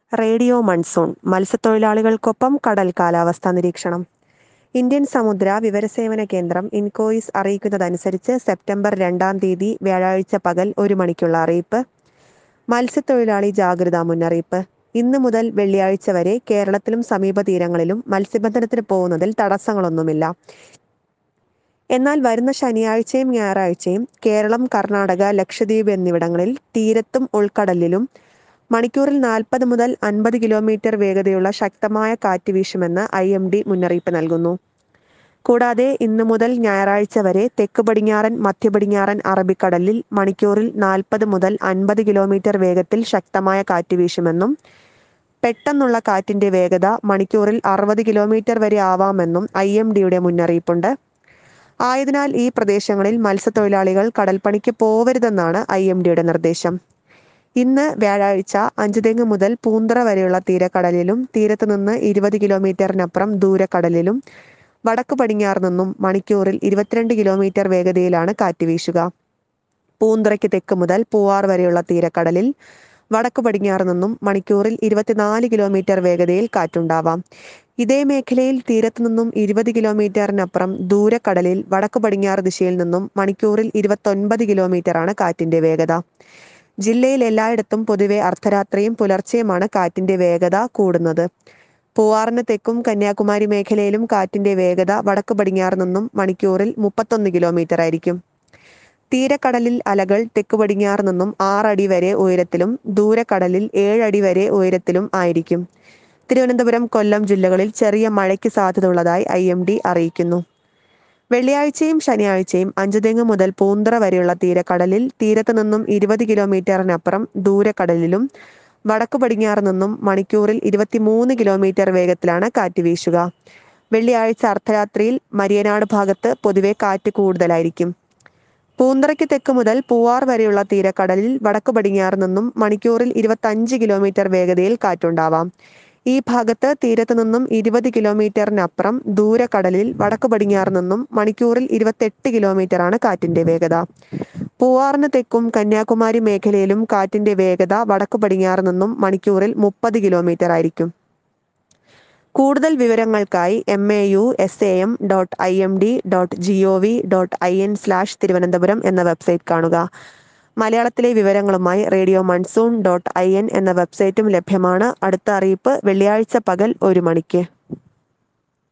radio monsoon മത്സ്യത്തൊഴിലാളികൾക്കൊപ്പം കടൽ കാലാവസ്ഥാ നിരീക്ഷണം ഇന്ത്യൻ സമുദ്ര വിവരസേവന കേന്ദ്രം ഇൻകോയിസ് അറിയിക്കുന്നതനുസരിച്ച് സെപ്റ്റംബർ രണ്ടാം തീയതി വ്യാഴാഴ്ച പകൽ ഒരു മണിക്കുള്ള അറിയിപ്പ് മത്സ്യത്തൊഴിലാളി ജാഗ്രതാ മുന്നറിയിപ്പ് ഇന്ന് മുതൽ വെള്ളിയാഴ്ച വരെ കേരളത്തിലും സമീപ തീരങ്ങളിലും മത്സ്യബന്ധനത്തിന് പോകുന്നതിൽ തടസ്സങ്ങളൊന്നുമില്ല എന്നാൽ വരുന്ന ശനിയാഴ്ചയും ഞായറാഴ്ചയും കേരളം കർണാടക ലക്ഷദ്വീപ് എന്നിവിടങ്ങളിൽ തീരത്തും ഉൾക്കടലിലും മണിക്കൂറിൽ നാൽപ്പത് മുതൽ അൻപത് കിലോമീറ്റർ വേഗതയുള്ള ശക്തമായ കാറ്റ് വീശുമെന്ന് ഐ എം ഡി മുന്നറിയിപ്പ് നൽകുന്നു കൂടാതെ ഇന്നു മുതൽ ഞായറാഴ്ച വരെ തെക്ക് പടിഞ്ഞാറൻ മധ്യ പടിഞ്ഞാറൻ അറബിക്കടലിൽ മണിക്കൂറിൽ നാൽപ്പത് മുതൽ അൻപത് കിലോമീറ്റർ വേഗത്തിൽ ശക്തമായ കാറ്റ് വീശുമെന്നും പെട്ടെന്നുള്ള കാറ്റിന്റെ വേഗത മണിക്കൂറിൽ അറുപത് കിലോമീറ്റർ വരെ ആവാമെന്നും ഐ എം ഡിയുടെ മുന്നറിയിപ്പുണ്ട് ആയതിനാൽ ഈ പ്രദേശങ്ങളിൽ മത്സ്യത്തൊഴിലാളികൾ കടൽപ്പണിക്ക് പോവരുതെന്നാണ് ഐ എം ഡിയുടെ നിർദ്ദേശം ഇന്ന് വ്യാഴാഴ്ച അഞ്ചുതെങ്ങ് മുതൽ പൂന്തറ വരെയുള്ള തീരക്കടലിലും തീരത്ത് നിന്ന് ഇരുപത് കിലോമീറ്ററിനപ്പുറം ദൂരക്കടലിലും വടക്ക് പടിഞ്ഞാറ് നിന്നും മണിക്കൂറിൽ ഇരുപത്തിരണ്ട് കിലോമീറ്റർ വേഗതയിലാണ് കാറ്റ് വീശുക പൂന്തറയ്ക്ക് തെക്ക് മുതൽ പൂവാർ വരെയുള്ള തീരക്കടലിൽ വടക്ക് പടിഞ്ഞാറ് നിന്നും മണിക്കൂറിൽ ഇരുപത്തിനാല് കിലോമീറ്റർ വേഗതയിൽ കാറ്റുണ്ടാവാം ഇതേ മേഖലയിൽ തീരത്തു നിന്നും ഇരുപത് കിലോമീറ്ററിനപ്പുറം ദൂരക്കടലിൽ വടക്ക് പടിഞ്ഞാറ് ദിശയിൽ നിന്നും മണിക്കൂറിൽ ഇരുപത്തൊൻപത് കിലോമീറ്ററാണ് കാറ്റിന്റെ വേഗത ജില്ലയിൽ എല്ലായിടത്തും പൊതുവെ അർദ്ധരാത്രിയും പുലർച്ചെയുമാണ് കാറ്റിന്റെ വേഗത കൂടുന്നത് പൂവാറിന് തെക്കും കന്യാകുമാരി മേഖലയിലും കാറ്റിന്റെ വേഗത വടക്ക് പടിഞ്ഞാറ് നിന്നും മണിക്കൂറിൽ മുപ്പത്തൊന്ന് കിലോമീറ്റർ ആയിരിക്കും തീരക്കടലിൽ അലകൾ തെക്ക് പടിഞ്ഞാറ് നിന്നും ആറടി വരെ ഉയരത്തിലും ദൂരക്കടലിൽ ഏഴടി വരെ ഉയരത്തിലും ആയിരിക്കും തിരുവനന്തപുരം കൊല്ലം ജില്ലകളിൽ ചെറിയ മഴയ്ക്ക് സാധ്യതയുള്ളതായി ഐ എം ഡി അറിയിക്കുന്നു വെള്ളിയാഴ്ചയും ശനിയാഴ്ചയും അഞ്ചുതെങ്ങ് മുതൽ പൂന്തറ വരെയുള്ള തീരക്കടലിൽ തീരത്ത് നിന്നും ഇരുപത് കിലോമീറ്ററിനപ്പുറം ദൂരക്കടലിലും വടക്കു പടിഞ്ഞാറ് നിന്നും മണിക്കൂറിൽ ഇരുപത്തിമൂന്ന് കിലോമീറ്റർ വേഗത്തിലാണ് കാറ്റ് വീശുക വെള്ളിയാഴ്ച അർദ്ധരാത്രിയിൽ മരിയനാട് ഭാഗത്ത് പൊതുവെ കാറ്റ് കൂടുതലായിരിക്കും പൂന്തറയ്ക്ക് തെക്ക് മുതൽ പൂവാർ വരെയുള്ള തീരക്കടലിൽ വടക്കു പടിഞ്ഞാറ് നിന്നും മണിക്കൂറിൽ ഇരുപത്തഞ്ച് കിലോമീറ്റർ വേഗതയിൽ കാറ്റുണ്ടാവാം ഈ ഭാഗത്ത് തീരത്ത് നിന്നും ഇരുപത് കിലോമീറ്ററിനപ്പുറം ദൂരക്കടലിൽ വടക്ക് പടിഞ്ഞാറ് നിന്നും മണിക്കൂറിൽ ഇരുപത്തെട്ട് കിലോമീറ്റർ ആണ് കാറ്റിന്റെ വേഗത പൂവാറിന് തെക്കും കന്യാകുമാരി മേഖലയിലും കാറ്റിന്റെ വേഗത വടക്ക് പടിഞ്ഞാറ് നിന്നും മണിക്കൂറിൽ മുപ്പത് കിലോമീറ്റർ ആയിരിക്കും കൂടുതൽ വിവരങ്ങൾക്കായി M A U S A M dot I M D dot G O V dot I N slash Thiruvananthapuram എന്ന വെബ്സൈറ്റ് കാണുക മലയാളത്തിലെ വിവരങ്ങളുമായി radio monsoon dot I N എന്ന വെബ്സൈറ്റും ലഭ്യമാണ് അടുത്ത അറിയിപ്പ് വെള്ളിയാഴ്ച പകൽ ഒരു മണിക്ക്